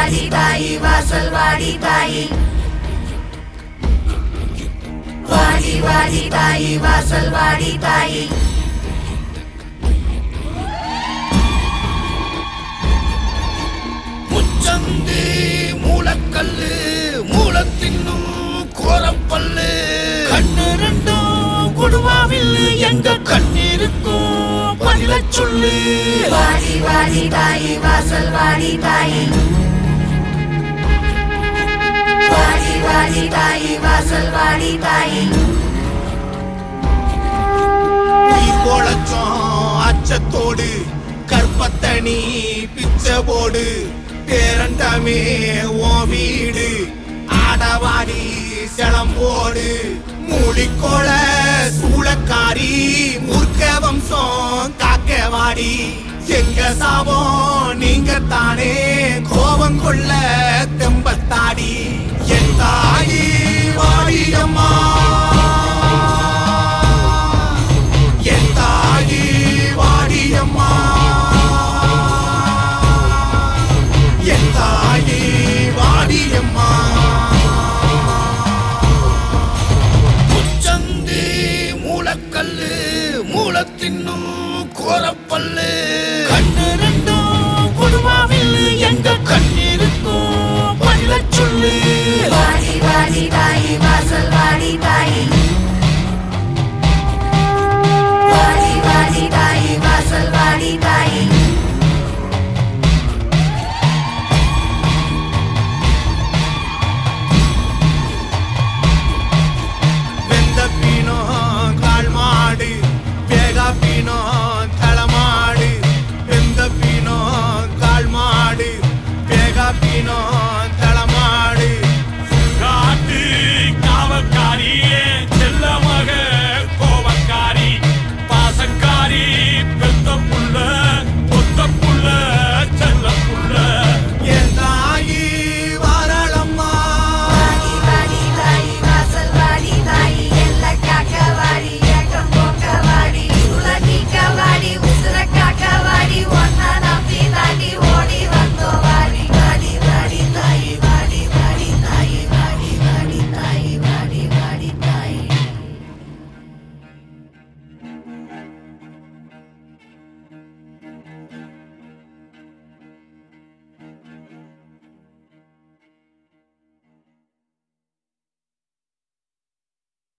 வாடி தாயி வாசல் வாடி தாயி வாடி வாடி தாயி வாசல் வாடி தாயி முச்சந்தி மூலக்கல்லு மூலத்தின்னும் கோரப்பல்லு கண்ணு ரெண்டும் கொடுவாவில் எங்க கண்ணீருக்கும் பதில சொல்லு வாடி வாடி தாயி வாசல் வாடி தாயி வாடி வாடி தாயி வாசல் வாடி தாயி உயிர் கோலச்சம் அச்சத்தோடு கற்பத்தனி பிச்சை போடு பேரண்டமே ஓ வீடு ஆடவாடி செளம்போடு மூடிக்கோள சூளக்காரி மூர்க்க வம்சம் காக்கவாடி எங்க சாபம் நீங்க தானே கோபம் கொள்ள தெம்பத்தாடி என் தாய்